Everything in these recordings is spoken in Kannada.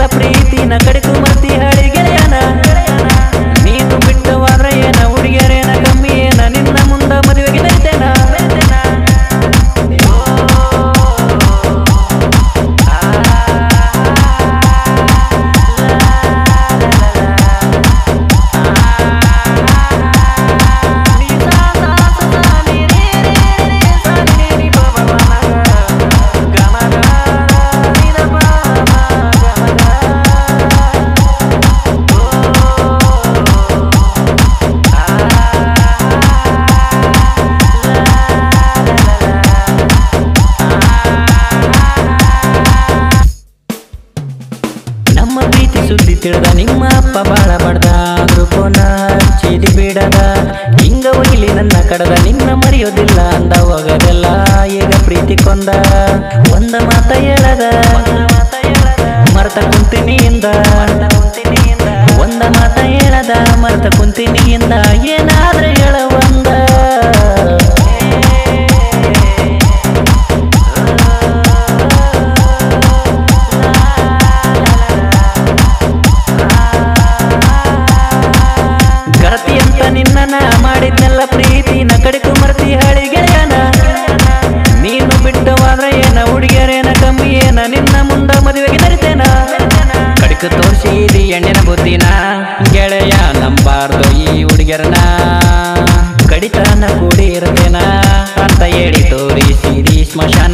ಪ್ರೀತಿನ ಕಡಿಕು ಮರ್ತಿ ಹಳಿ ಗೆಳೆಯನ ನೀನು ಬಿಟ್ಟವಾದ್ರ ಏನ ಹುಡುಗಿಯರೇನ ಕಮ್ಮಿ ಏನ ನಿನ್ನ ಮುಂದ ಮದುವೆಗೆ ನರಿತೇನ ನಮ್ಮ ಪ್ರೀತಿ ಸುದ್ದಿ ತಿಳಿದ ನಿಮ್ಮ ಅಪ್ಪ ಬಾಳ ಬಡ್ದ ಫೋನ ಹಚ್ಚಿದಿ ಬಿಡದ ಹಿಂಗ ಒಗಿಲಿ ನನ್ನ ಕಡದ ನಿನ್ನ ಮರೆಯೋದಿಲ್ಲ ಅಂದ ಹೋಗದೆಲ್ಲ ಈಗ ಪ್ರೀತಿ ಕೊಂದ ಒಂದ ಮಾತ ಹೇಳದ ಮರ್ತ ಕುಂತಿನಿ ಇಂದ ಒಂದ ಮಾತ ಹೇಳದ ಮರ್ತ ಕುಂತಿನಿ ಇಂದ ಏನಾದ್ರೆ ಹೇಳ ಒಂದ ಗರತಿ ಅಂತ ನಿನ್ನನ ಮಾಡಿದ್ನೆಲ್ಲ ಪ್ರೀತಿನ ಕಡಿಕು ಮರ್ತಿ ಹಳಿ ಗೆಳೆಯನ ನೀನು ಬಿಟ್ಟವಾದ್ರ ಏನ ಹುಡುಗಿಯರೇನ ಕಮ್ಮಿ ಏನ ನಿನ್ನ ಮುಂದ ಮದುವೆಗೆ ನರಿತೇನ ಕಡಿಕು ತೋರಿಸಿದಿ ಎಣ್ಣಿನ ಬುದ್ಧಿನ ಗೆಳೆಯ ನಂಬಾರ್ದು ಈ ಹುಡುಗಿಯರನ ಕಡಿತನ ಕೂಡಿ ಇರ್ತೇನ ಅಂತ ಹೇಳಿ ತೋರಿಸಿದಿ ಸ್ಮಶಾನ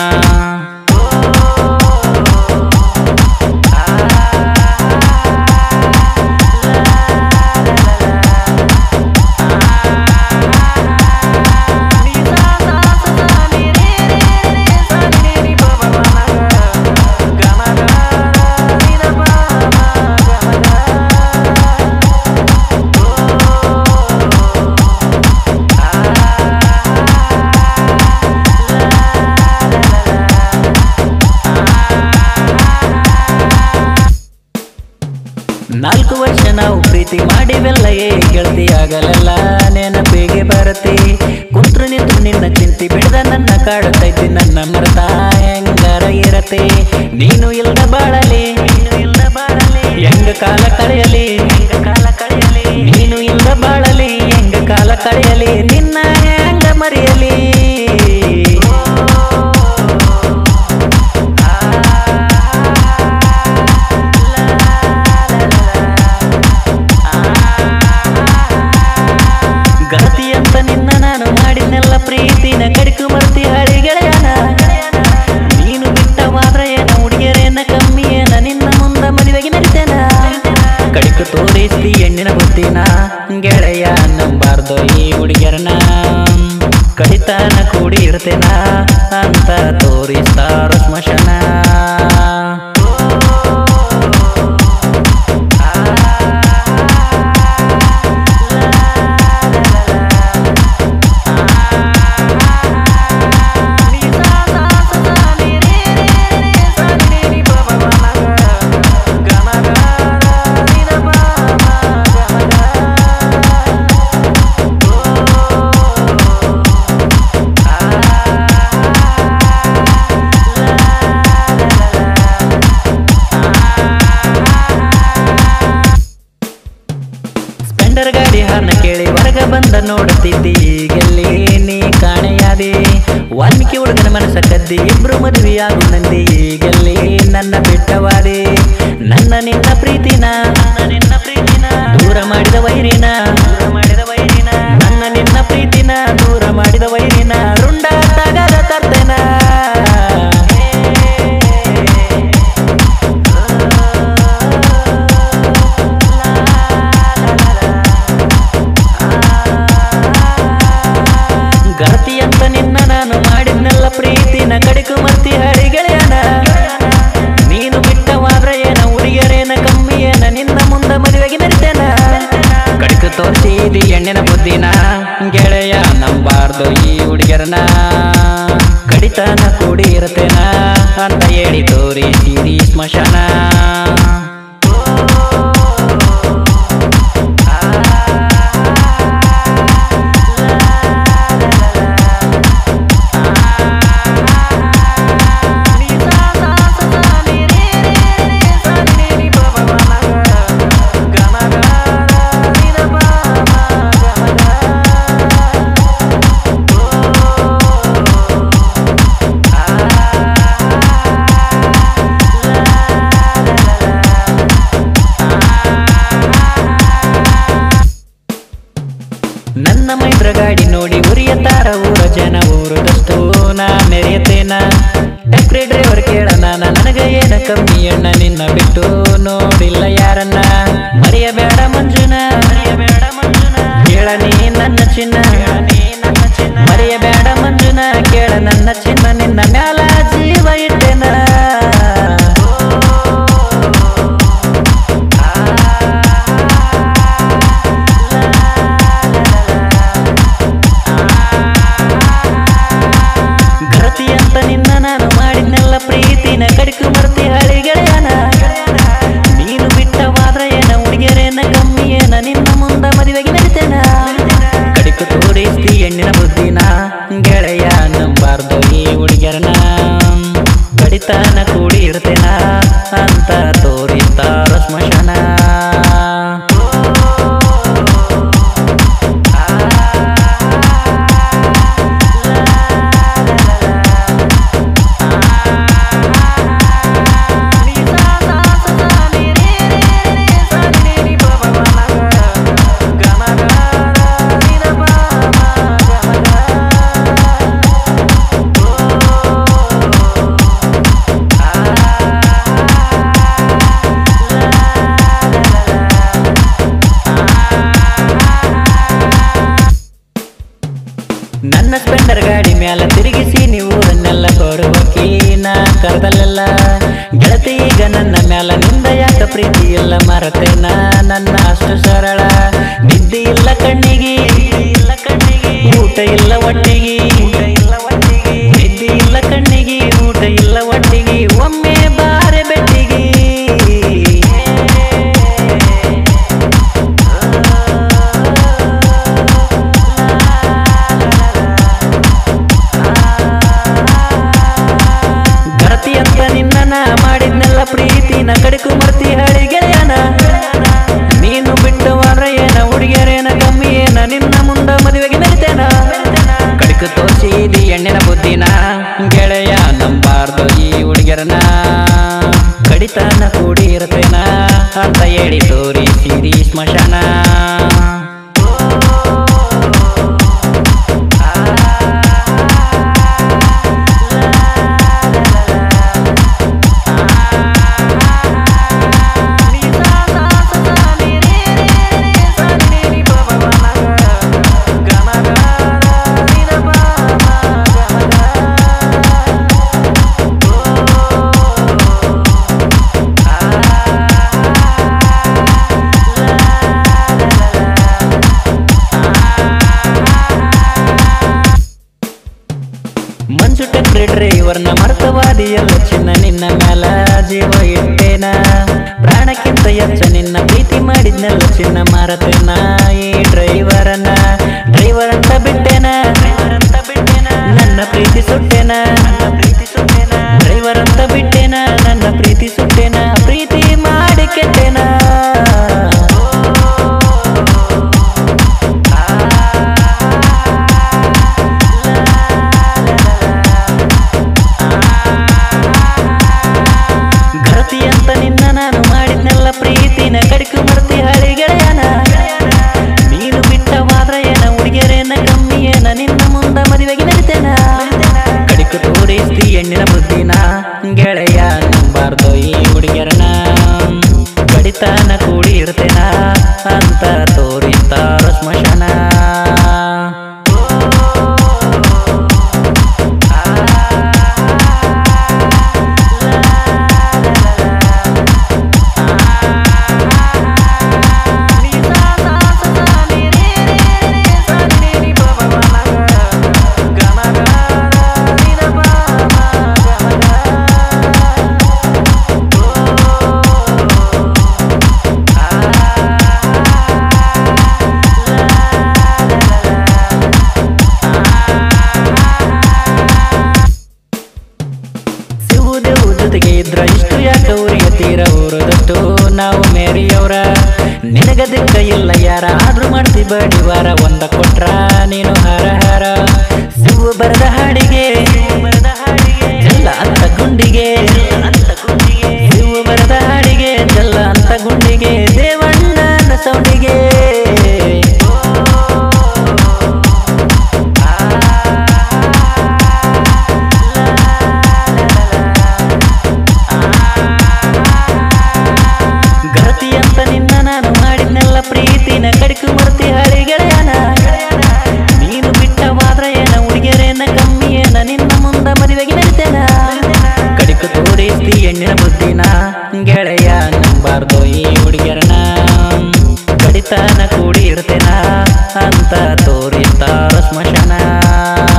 ನಾಲ್ಕು ವರ್ಷ ನಾವು ಪ್ರೀತಿ ಮಾಡಿವೆಲ್ಲ ಏ ಗೆಳತಿ ಆಗಲೆಲ್ಲ ನೆನಪಿಗೆ ಬರತಿ ಕುಂತ್ರು ನಿಂತು ನಿನ್ನ ಚಿಂತಿ ಬಿಡದ ನನ್ನ ಕಾಡುತ್ತೈತಿ ನನ್ನ ಮರತ ಹೆಂಗರ ಇರತಿ ನೀನು ಇಲ್ದ ಬಾಳಲಿ ನೀನು ಇಲ್ದ ಬಾಳಲಿ ಹೆಂಗ ಕಾಲ ಕಳೆಯಲಿ ಹೆಂಗ ಕಾಲ ಕಳೆಯಲಿ ನೀನು ಇಲ್ದ ಬಾಳಲಿ ಹೆಂಗ ಕಾಲ ಕಳೆಯಲಿ ನಿನ್ನ ಹೆಂಗ ಮರೆಯಲಿ ಗತಿ ಅಂತ ನಿನ್ನ ನಾನು ಮಾಡಿದ್ನೆಲ್ಲ ಪ್ರೀತಿನ ಕಡಿಕು ಮರ್ತಿ ಹಳಿ ಗೆಳೆಯನ ನೀನು ಬಿಟ್ಟವಾದ್ರ ಏನ ಹುಡುಗಿಯರೇನ ಕಮ್ಮಿ ಏನ ನಿನ್ನ ಮುಂದ ಮದುವೆಗೆ ನರಿತೇನ ಕಡಿಕು ತೋರಿಸ್ತಿ ಹೆಣ್ಣಿನ ಬುದ್ಧಿನ ಗೆಳೆಯ ನಂಬಾರ್ದು ಈ ಹುಡುಗಿಯರನ ಕಡಿತನ ಕೂಡಿ ಇರ್ತೇನ ಅಂತ ತೋರಿಸ್ತಾರ ಸ್ಮಶಾನ ಸ್ಪೆಂಡರ್ ಗಾಡಿ ಹಾರ್ನ ಕೇಳಿ ಹೊರಗ ಬಂದ ನೋಡುತ್ತಿದ್ದಿ ಈಗೆಲ್ಲಿ ನೀ ಕಾಣೆಯಾದೆ ವಾಲ್ಮೀಕಿ ಹುಡುಗನ ಮನಸ್ಸ ಕದ್ದಿ ಇಬ್ರು ಮದುವೆಯಾಗು ನಂದಿ ಈಗೆಲ್ಲಿ ನನ್ನ ಬಿಟ್ಟವಾದೆ ನನ್ನ ನಿನ್ನ ಪ್ರೀತಿನ ನಿನ್ನ ಪ್ರೀತಿನ ದೂರ ಮಾಡಿದ ವೈರಿನ ಮಾಡಿದ ವೈರಿನ ನನ್ನ ನಿನ್ನ ಪ್ರೀತಿನ ದೂರ ಮಾಡಿದ ವೈರಿನ ರುಂಡ ತಗದ ತರ್ತೇನ ಗತಿ ಅಂತ ನಿನ್ನ ನಾನು ಮಾಡಿದ್ನೆಲ್ಲ ಪ್ರೀತಿನ ಕಡಿಕು ಮರ್ತಿ ಹಳಿ ಗೆಳೆಯನ ನೀನು ಬಿಟ್ಟವಾದ್ರ ಏನ ಹುಡುಗಿಯರೇನ ಕಮ್ಮಿ ಏನ ನಿನ್ನ ಮುಂದ ಮದುವೆಗೆ ನರಿತೇನ ಕಡಿಕು ತೋರಿಸಿದಿ ಎಣ್ಣಿನ ಬುದ್ಧಿನ ಗೆಳೆಯ ನಂಬಾರ್ದು ಈ ಹುಡುಗಿಯರನ ಕಡಿತನ ಕೂಡಿ ಇರ್ತೇನ ಅಂತ ಹೇಳಿ ತೋರಿಸಿದಿ ಸ್ಮಶಾನ ಊರದಷ್ಟು ನಾ ಮೆರೆಯತೇನ ಟ್ಯಾಕ್ರಿ ಡ್ರೈವರ್ ಕೇಳನ ನನಗ ಏನ ಕಮ್ಮಿ ಅಣ್ಣ ನಿನ್ನ ಬಿಟ್ಟು ನೋಡಿಲ್ಲ ಯಾರನ್ನ ಮರೆಯಬೇಡ ಮಂಜುನ ಮರೆಯಬೇಡ ಮಂಜುನ ಕೇಳ ನೀ ನನ್ನ ಚಿನ್ನ ಮರೆಯಬೇಡ ಮಂಜುನ ಕೇಳ ನನ್ನ ಚಿನ್ನ ನಿನ್ನ ಮ್ಯಾಲ ಜೀವ ಇಟ್ಟೆನ ಗರತಿ ಅಂತ ನಿನ್ನ ನಾನು ಮಾಡಿದ್ನೆಲ್ಲ ಪ್ರೀತಿನ ಕಡಿಕು ಮರ್ತಿ ಹಳಿ ಗೆಳೆಯನ ನೀನು ಬಿಟ್ಟವಾದ್ರ ಏನ ಹುಡುಗಿಯರೇನ ಕಮ್ಮಿ ಏನ ನಿನ್ನ ಮುಂದ ಮದುವೆಗೆ ನಡಿತೇನ ಕಡಿಕು ತೋರಿಸ್ತಿ ಹೆಣ್ಣಿನ ಬುದ್ಧಿನ ಗೆಳೆಯ ನಂಬಾರ್ದು ಈ ಹುಡುಗಿಯರನ ಕಡಿತಾನ ಕೂಡಿ ಇರ್ತೇನ ಅಂತ ತೋರಿಸ್ತಾರ ಸ್ಮಶಾನ ನನ್ನ ಸ್ಪೆಂಡರ್ ಗಾಡಿ ಮ್ಯಾಲ ತಿರುಗಿಸಿ ನೀವು ಊರನ್ನೆಲ್ಲ ಕೊಡುವಕಿ ನಾ ಕರೆದಲ್ಲೆಲ್ಲ ಗೆಳತಿ ಈಗ ನನ್ನ ಮ್ಯಾಲ ನಿಂದ ಯಾಕ ಪ್ರೀತಿ ಇಲ್ಲ ಮರತೇನ ನನ್ನ ಅಷ್ಟು ಸರಳ ನಿದ್ದೆ ಇಲ್ಲ ಕಣ್ಣಿಗೆ ಇಲ್ಲ ಕಣ್ಣಿಗೆ ಊಟ ಇಲ್ಲ ಒಟ್ಟಿಗೆ ನಿದ್ದೆ ಇಲ್ಲ ಕಣ್ಣಿಗೆ ಊಟ ಇಲ್ಲ ಒಟ್ಟಿಗೆ ಒಮ್ಮೆ ಬಾರೆ ಬೆಟ್ಟಿಗೆ ಗರತಿ ಅಂತ ನಿನ್ನ ಮಾಡಿದ್ನೆಲ್ಲ ಪ್ರೀತಿನ ಕಡಿಕು ಮರ್ತಿ ಹಳಿ ಗೆಳೆಯನ ನೀನು ಬಿಟ್ಟು ವಾರ ಏನ ಹುಡುಗಿಯರೇನ ಕಮ್ಮಿ ಏನ ನಿನ್ನ ಮುಂದ ಮದುವೆಗೆ ನಡಿತೇನ ಕಡಿಕು ತೋರಿಸಿದಿ ಎಣ್ಣಿನ ಬುದ್ಧಿನ ಗೆಳೆಯ ನಂಬಾರ್ದು ಈ ಹುಡುಗಿಯರನ ಕಡಿತಾನ ಕೂಡಿ ಇರ್ತೇನ ಅಂತ ಹೇಳಿ ತೋರಿಸಿದಿ ಸ್ಮಶಾನ ಮಂಜು ಟಕ್ರಿ ಡ್ರೈವರ್ನ ಮರ್ತವಾದಿ ಎಲ್ಲ ಚಿನ್ನ ನಿನ್ನ ಮ್ಯಾಲ ಜೀವ ಇಟ್ಟೇನ ಪ್ರಾಣಕ್ಕಿಂತ ಹೆಚ್ಚ ನಿನ್ನ ಪ್ರೀತಿ ಮಾಡಿದ್ನೆಲ್ಲ ಚಿನ್ನ ಮಾರತೇನ ಈ ಡ್ರೈವರನ್ನ ಡ್ರೈವರ್ ಅಂತ ಬಿಟ್ಟೇನ ನನ್ನ ಪ್ರೀತಿ ಸುಟ್ಟೇನ ಡ್ರೈವರ್ ಅಂತ ಬಿಟ್ಟೇನ ನನ್ನ ಪ್ರೀತಿ ಸುಟ್ಟೇನ ಪ್ರೀತಿ ಮಾಡಿ ಕೆಟ್ಟೇನ ಗರತಿ ಅಂತ ನಿನ್ನ ನಾನು ಮಾಡಿದ್ನೆಲ್ಲ ಪ್ರೀತಿನ ಕಡಿಕು ಮರ್ತಿ ಹಳಿ ಗೆಳೆಯನ ನೀನು ಬಿಟ್ಟವಾದ್ರ ಏನ ಹುಡುಗಿಯರೇನ ಕಮ್ಮಿ ಏನ ನಿನ್ನ ಮುಂದ ಮದುವೆಗೆ ನಡಿತೇನ ಕಡಿಕು ತೋರಿಸ್ತಿ ಹೆಣ್ಣಿನ ಬುದ್ಧಿನ ಗೆಳೆಯ ನಂಬಾರ್ದು ಈ ಹುಡುಗಿಯರನ ಕಡಿತಾನ ಕೂಡಿ ಇರ್ತೇನ ಅಂತ ತೋರಿಸ್ತಾರ ಸ್ಮಶಾನ ಸಿಗುವುದೇವು ಜೊತೆಗೆ ಇದ್ರ ಇಷ್ಟು ಯಾಕ ಊರಿಗೆ ತೀರ ಊರದಷ್ಟು ನಾವು ಮೇರಿಯವ್ರ ನಿನಗ ದಿಕ್ಕ ಇಲ್ಲ ಯಾರ ಆದ್ರೂ ಮಾಡ್ತಿ ಬಡಿವಾರ ಒಂದ ಕೊಟ್ರ ನೀನು ಹರ ಹರ ಸಿಗು ಬರದ ಹಾಡಿಗೆ ಜಲ್ಲ ಅಂತ ಗುಂಡಿಗೆ ಸಿಗು ಬರದ ಹಾಡಿಗೆ ಜಲ್ಲ ಅಂತ ಗುಂಡಿಗೆ ದೇವಣ್ಣನ ಸೌಂಡಿಗೆ ಆ ನಿನ್ನ ಬುದ್ಧಿನ ಗೆಳೆಯ ನಂಬಾರ್ದು ಈ ಹುಡುಗಿಯರನ ಕಡಿತಾನ ಕೂಡಿ ಇಡ್ತೇನ ಅಂತ ತೋರಿಸ್ತಾರ ಸ್ಮಶಾನ